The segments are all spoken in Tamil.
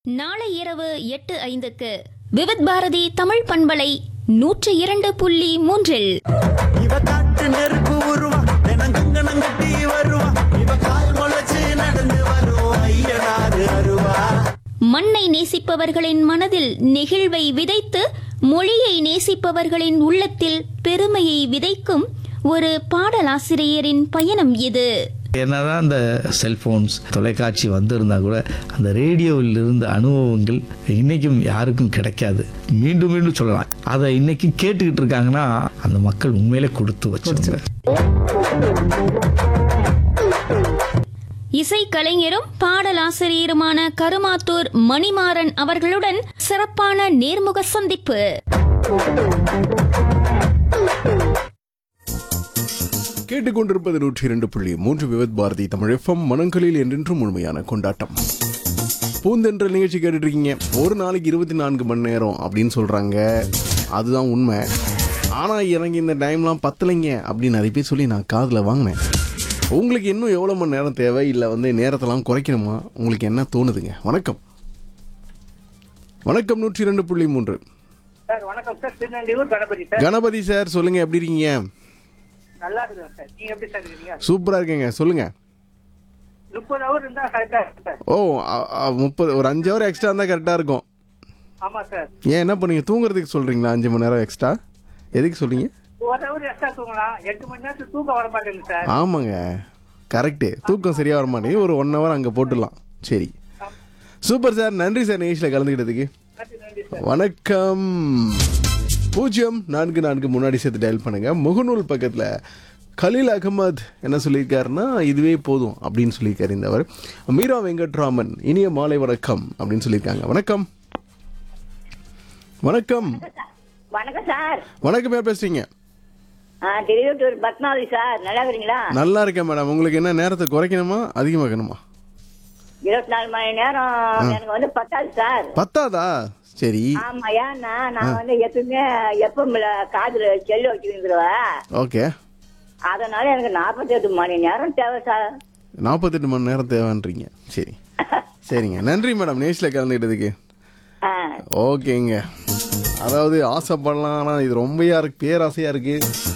நாளை இரவு எட்டு ஐந்துக்கு விவித் பாரதி தமிழ் பண்பலை நூற்று இரண்டு புள்ளி மூன்றில் இவ காட்டு நெருப்பு உருவா தினங்கங்கனம் கட்டி வருவா இவ கால் முளைச்சு நடந்து வரும் ஐயனாறு அருவா மண்ணை நேசிப்பவர்களின் மனதில் நெகிழ்வை விதைத்து மொழியை நேசிப்பவர்களின் உள்ளத்தில் பெருமையை விதைக்கும் ஒரு பாடலாசிரியரின் பயணம் இது என்னதான் அந்த செல்போன்ஸ் தொலைக்காட்சி வந்திருந்தா கூட அந்த ரேடியோவில் இருந்த அனுபவங்கள் இன்னைக்கும் யாருக்கும் கிடைக்காது மீண்டும் மீண்டும் சொல்லலாம் அதை இன்னைக்கு கேட்டுக்கிட்டு இருக்காங்கன்னா அந்த மக்கள் உண்மையிலே கொடுத்து வச்சிருங்க இசைக்கலைஞரும் பாடலாசிரியருமான கருமாத்தூர் மணிமாறன் அவர்களுடன் சிறப்பான நேர்முக சந்திப்பு கேட்டுக்கொண்டிருப்பது நூற்றி இரண்டு புள்ளி மூன்று விவத் பாரதி தமிழ் எஃப்எம் மனங்களில் என்றென்றும் முழுமையான கொண்டாட்டம் பூந்தென்ற நிகழ்ச்சி கேட்டுட்டு இருக்கீங்க ஒரு நாளைக்கு இருபத்தி நான்கு மணி நேரம் அப்படின்னு சொல்றாங்க அதுதான் உண்மை ஆனா எனக்கு இந்த டைம்லாம் பத்தலைங்க அப்படின்னு நிறைய பேர் சொல்லி நான் காதில் வாங்கினேன் உங்களுக்கு இன்னும் எவ்வளோ மணி நேரம் தேவை இல்லை வந்து நேரத்தெல்லாம் குறைக்கணுமா உங்களுக்கு என்ன தோணுதுங்க வணக்கம் வணக்கம் நூற்றி இரண்டு புள்ளி மூன்று சார் வணக்கம் sir Thirunelvelur Ganapathi sir Ganapathi sir சொல்லுங்க எப்படி இருக்கீங்க நல்லா இருக்குங்க சார் நீங்க எப்படி சார் இருக்கீங்க சூப்பரா இருக்கீங்க சொல்லுங்க முப்பது ஹவர் இருந்தா கரெக்டா இருக்கு சார் ஓ அ- அ- முப்பது ஒரு அஞ்சு ஹவர் எக்ஸ்ட்ரா இருந்தால் கரெக்டாக இருக்கும் ஆமா சார் ஏன் என்ன பண்ணீங்க தூங்குறதுக்கு சொல்கிறீங்களா அஞ்சு மணி நேரம் எக்ஸ்ட்ரா எதுக்கு சொல்றீங்க ஒரு ஹவர் எக்ஸ்ட்ரா தூங்கலாம் எட்டு மணி நேரத்துக்கு தூக்கம் வர மாட்டேங்குது சார் ஆமாங்க கரெக்டு தூக்கம் சரியாக வர மாட்டேங்குது ஒரு ஒன் ஹவர் அங்கே போட்டுடலாம் சரி சூப்பர் சார் நன்றி சார் நிகழ்ச்சியில் கலந்துக்கிட்டதுக்கு நன்றி நன்றி சார் வணக்கம் பூஜ்ஜியம் நான்கு நான்கு முன்னாடி சேர்த்து டயல் பண்ணுங்க முகநூல் பக்கத்தில் கலீல் அகமது என்ன சொல்லியிருக்காருன்னா இதுவே போதும் அப்படின்னு சொல்லியிருக்காரு இந்த அவர் மீரா வெங்கட்ராமன் இனிய மாலை வணக்கம் அப்படின்னு சொல்லியிருக்காங்க வணக்கம் வணக்கம் வணக்கம் சார் வணக்கம் யார் பேசுறீங்க ஆ திருவட்டூர் பத்மாவதி சார் நல்லா இருக்கிறீங்களா நல்லா இருக்கேன் மேடம் உங்களுக்கு என்ன நேரத்தை குறைக்கணுமா அதிகமாக்கணுமா இருபத்தி நாலு மணி நேரம் எனக்கு வந்து பத்தாது சார் பத்தாதா சரி ஆமா ஏன்னா நான் வந்து எப்பவுமே எப்பவும் காதுல செல்லு வச்சுருந்துருவேன் ஓகே அதனால எனக்கு நாற்பத்தி எட்டு மணி நேரம் தேவை சார் நாற்பத்தெட்டு மணி நேரம் தேவைன்றீங்க சரி சரிங்க நன்றி மேடம் நேஷில் கலந்துக்கிட்டதுக்கு ஆ ஓகேங்க அதாவது ஆசைப்படலாம் ஆனால் இது ரொம்பயா இருக்கு பேராசையாக இருக்கு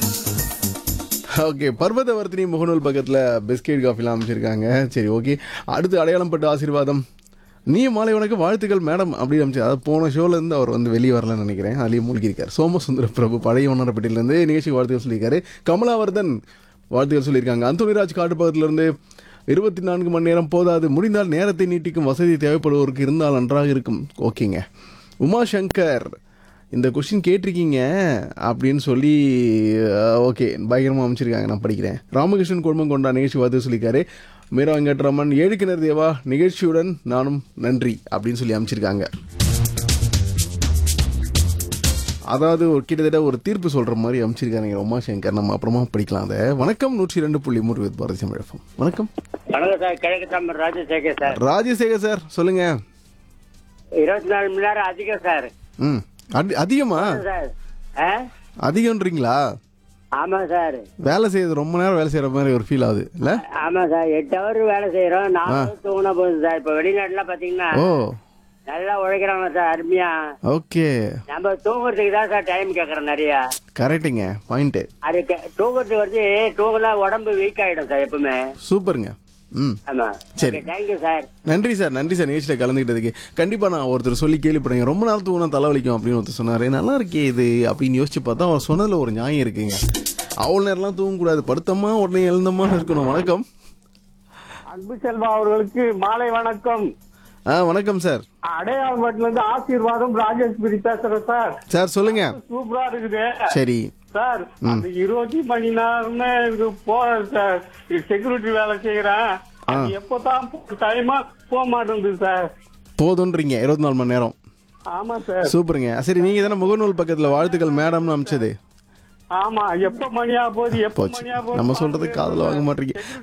ஓகே பர்வதவர்த்தினி முகநூல் பக்கத்தில் பிஸ்கெட் காஃபிலாம் அமைச்சிருக்காங்க சரி ஓகே அடுத்து அடையாளம் பட்டு ஆசீர்வாதம் நீ மாலை வணக்கம் வாழ்த்துக்கள் மேடம் அப்படி அமைச்சு அதாவது போன ஷோல இருந்து அவர் வந்து வெளியே வரலன்னு நினைக்கிறேன் அதுலேயும் மூழ்கியிருக்கார் சோமசுந்தர பிரபு பழைய வண்ணரப்பட்டியிலேருந்து நிகழ்ச்சிக்கு வாழ்த்துக்கள் சொல்லியிருக்காரு கமலாவர்தன் வாழ்த்துக்கள் சொல்லியிருக்காங்க அந்தோனிராஜ் காட்டுப்பக்கத்திலிருந்து இருபத்தி நான்கு மணி நேரம் போதாது முடிந்தால் நேரத்தை நீட்டிக்கும் வசதி தேவைப்படுவோருக்கு இருந்தால் நன்றாக இருக்கும் ஓகேங்க உமாசங்கர் இந்த கொஸ்டின் கேட்டிருக்கீங்க அப்படின்னு சொல்லி ஓகே பயங்கரமாக அமைச்சிருக்காங்க நான் படிக்கிறேன் ராமகிருஷ்ணன் குடும்பம் கொண்டா நிகழ்ச்சி பார்த்து சொல்லியிருக்காரு மீரா வெங்கட்ராமன் ஏழுக்கிணர் தேவா நிகழ்ச்சியுடன் நானும் நன்றி அப்படின்னு சொல்லி அமைச்சிருக்காங்க அதாவது ஒரு கிட்டத்தட்ட ஒரு தீர்ப்பு சொல்ற மாதிரி அமைச்சிருக்காங்க உமாசங்கர் நம்ம அப்புறமா படிக்கலாம் அதை வணக்கம் நூற்றி ரெண்டு புள்ளி மூன்று வித் பாரதி தமிழகம் வணக்கம் வணக்கம் சார் கிழக்கு தமிழ் ராஜசேகர் சார் ராஜசேகர் சார் சொல்லுங்க இருபத்தி நாலு மணி நேரம் அதிகம் சார் ம் அதி- அதிகமா சார் ஆ அதிகம்ன்றீங்களா ஆமா சார் வேலை செய்யறது ரொம்ப நேரம் வேலை செய்யற மாதிரி ஒரு ஃபீல் ஆகுது இல்ல ஆமா சார் எட்டு ஹவர் வேலை செய்யறோம் நாலு hour தூங்கினா போதும் சார் இப்ப வெளிநாட்டுல பாத்தீங்கன்னா ஓ நல்லா உழைக்கிறாங்க சார் அருமையா ஓகே நம்ம தூங்குறதுக்கு தான் சார் டைம் கேக்குறோம் நிறைய கரெக்டுங்க பாயிண்ட் அது கே- தூங்குறது வந்து தூங்கினா உடம்பு வீக் ஆயிடும் சார் எப்பவுமே சூப்பருங்க ம் ஆமா சரி. தேங்க்யூ சார் நன்றி சார் நன்றி சார் நிகழ்ச்சியில் கலந்துக்கிட்டதுக்கு கண்டிப்பாக நான் ஒருத்தர் சொல்லி கேள்விப்படுங்க ரொம்ப நாள் தூங்கினா தலைவலிக்கும் அப்படின்னு ஒருத்தர் சொன்னார் நல்லா இருக்கே இது அப்படின்னு யோசிச்சு பார்த்தா அவர் சொன்னதில் ஒரு நியாயம் இருக்குங்க அவ்வளோ நேரம்லாம் தூங்கக்கூடாது படுத்தமா உடனே எழுந்தமா இருக்கணும் வணக்கம் அன்பு செல்வா அவர்களுக்கு மாலை வணக்கம் ஆ வணக்கம் சார் அடையாளப்பட்டுல இருந்து ஆசீர்வாதம் ராஜேஸ்வரி பேசுறேன் சார் சார் சொல்லுங்க சூப்பரா இருக்குது சரி சார் அந்த இருபத்தி மணி நேரமே இது போறேன் சார் செக்யூரிட்டி வேலை செய்யறேன் அது எப்பதான் டைமா போக மாட்டேங்குது சார் போதுன்றீங்க இருபத்தி நாலு மணி நேரம் ஆமா சார் சூப்பருங்க சரி நீங்கள் தானே முகநூல் பக்கத்தில் வாழ்த்துக்கள் மேடம்னு அமிச்சது ஆமா எப்ப மணியா போகுது எப்ப போச்சு மணியா போகுது நம்ம சொல்றது காதுல வாங்க மாட்டீங்க